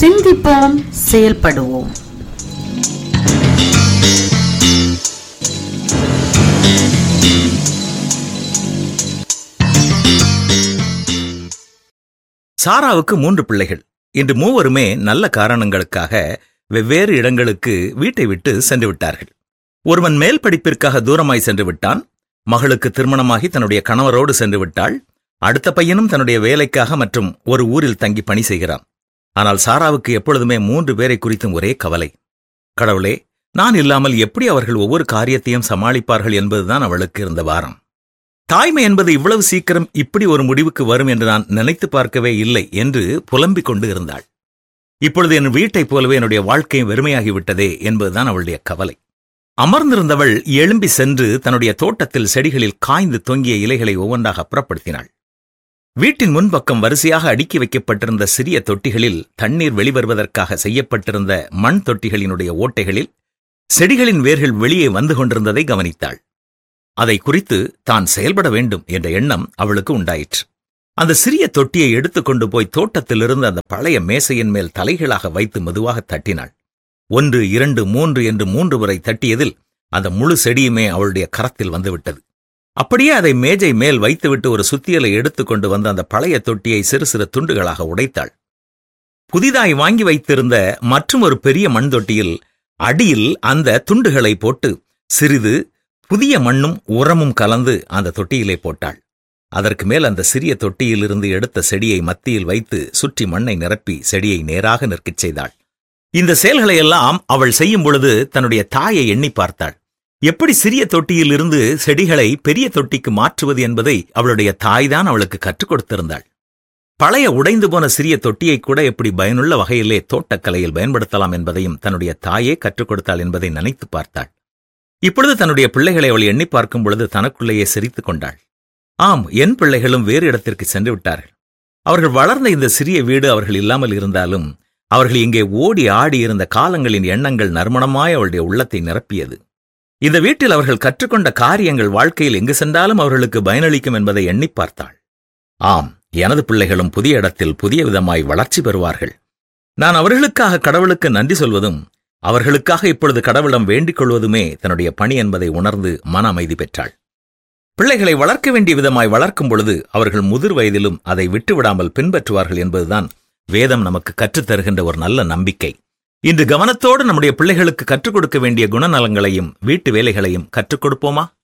சிந்திப்போம் செயல்படுவோம் சாராவுக்கு மூன்று பிள்ளைகள் இன்று மூவருமே நல்ல காரணங்களுக்காக வெவ்வேறு இடங்களுக்கு வீட்டை விட்டு சென்று விட்டார்கள் ஒருவன் மேல் படிப்பிற்காக தூரமாய் சென்று விட்டான் மகளுக்கு திருமணமாகி தன்னுடைய கணவரோடு சென்று விட்டாள் அடுத்த பையனும் தன்னுடைய வேலைக்காக மற்றும் ஒரு ஊரில் தங்கி பணி செய்கிறான் ஆனால் சாராவுக்கு எப்பொழுதுமே மூன்று பேரை குறித்தும் ஒரே கவலை கடவுளே நான் இல்லாமல் எப்படி அவர்கள் ஒவ்வொரு காரியத்தையும் சமாளிப்பார்கள் என்பதுதான் அவளுக்கு இருந்த வாரம் தாய்மை என்பது இவ்வளவு சீக்கிரம் இப்படி ஒரு முடிவுக்கு வரும் என்று நான் நினைத்து பார்க்கவே இல்லை என்று புலம்பிக் கொண்டு இருந்தாள் இப்பொழுது என் வீட்டைப் போலவே என்னுடைய வாழ்க்கையும் வெறுமையாகிவிட்டதே என்பதுதான் அவளுடைய கவலை அமர்ந்திருந்தவள் எழும்பி சென்று தன்னுடைய தோட்டத்தில் செடிகளில் காய்ந்து தொங்கிய இலைகளை ஒவ்வொன்றாக அப்புறப்படுத்தினாள் வீட்டின் முன்பக்கம் வரிசையாக அடுக்கி வைக்கப்பட்டிருந்த சிறிய தொட்டிகளில் தண்ணீர் வெளிவருவதற்காக செய்யப்பட்டிருந்த மண் தொட்டிகளினுடைய ஓட்டைகளில் செடிகளின் வேர்கள் வெளியே வந்து கொண்டிருந்ததை கவனித்தாள் அதை குறித்து தான் செயல்பட வேண்டும் என்ற எண்ணம் அவளுக்கு உண்டாயிற்று அந்த சிறிய தொட்டியை எடுத்துக்கொண்டு போய் தோட்டத்திலிருந்து அந்த பழைய மேசையின் மேல் தலைகளாக வைத்து மெதுவாக தட்டினாள் ஒன்று இரண்டு மூன்று என்று மூன்று முறை தட்டியதில் அந்த முழு செடியுமே அவளுடைய கரத்தில் வந்துவிட்டது அப்படியே அதை மேஜை மேல் வைத்துவிட்டு ஒரு சுத்தியலை எடுத்துக்கொண்டு வந்து அந்த பழைய தொட்டியை சிறு சிறு துண்டுகளாக உடைத்தாள் புதிதாய் வாங்கி வைத்திருந்த மற்றும் ஒரு பெரிய மண் தொட்டியில் அடியில் அந்த துண்டுகளை போட்டு சிறிது புதிய மண்ணும் உரமும் கலந்து அந்த தொட்டியிலே போட்டாள் அதற்கு மேல் அந்த சிறிய தொட்டியிலிருந்து எடுத்த செடியை மத்தியில் வைத்து சுற்றி மண்ணை நிரப்பி செடியை நேராக நிற்கச் செய்தாள் இந்த செயல்களையெல்லாம் அவள் செய்யும் பொழுது தன்னுடைய தாயை எண்ணி பார்த்தாள் எப்படி சிறிய தொட்டியிலிருந்து செடிகளை பெரிய தொட்டிக்கு மாற்றுவது என்பதை அவளுடைய தாய்தான் அவளுக்கு கற்றுக் கொடுத்திருந்தாள் பழைய உடைந்து போன சிறிய தொட்டியை கூட எப்படி பயனுள்ள வகையிலே தோட்டக்கலையில் பயன்படுத்தலாம் என்பதையும் தன்னுடைய தாயே கற்றுக் கொடுத்தாள் என்பதை நினைத்து பார்த்தாள் இப்பொழுது தன்னுடைய பிள்ளைகளை அவள் எண்ணி பார்க்கும் பொழுது தனக்குள்ளேயே சிரித்துக் கொண்டாள் ஆம் என் பிள்ளைகளும் வேறு இடத்திற்கு சென்று விட்டார்கள் அவர்கள் வளர்ந்த இந்த சிறிய வீடு அவர்கள் இல்லாமல் இருந்தாலும் அவர்கள் இங்கே ஓடி ஆடி இருந்த காலங்களின் எண்ணங்கள் நறுமணமாய் அவளுடைய உள்ளத்தை நிரப்பியது இந்த வீட்டில் அவர்கள் கற்றுக்கொண்ட காரியங்கள் வாழ்க்கையில் எங்கு சென்றாலும் அவர்களுக்கு பயனளிக்கும் என்பதை எண்ணி பார்த்தாள் ஆம் எனது பிள்ளைகளும் புதிய இடத்தில் புதிய விதமாய் வளர்ச்சி பெறுவார்கள் நான் அவர்களுக்காக கடவுளுக்கு நன்றி சொல்வதும் அவர்களுக்காக இப்பொழுது கடவுளிடம் வேண்டிக் கொள்வதுமே தன்னுடைய பணி என்பதை உணர்ந்து மன அமைதி பெற்றாள் பிள்ளைகளை வளர்க்க வேண்டிய விதமாய் வளர்க்கும் பொழுது அவர்கள் முதிர் வயதிலும் அதை விட்டுவிடாமல் பின்பற்றுவார்கள் என்பதுதான் வேதம் நமக்கு கற்றுத் தருகின்ற ஒரு நல்ல நம்பிக்கை இன்று கவனத்தோடு நம்முடைய பிள்ளைகளுக்கு கற்றுக் கொடுக்க வேண்டிய குணநலங்களையும் வீட்டு வேலைகளையும் கற்றுக் கொடுப்போமா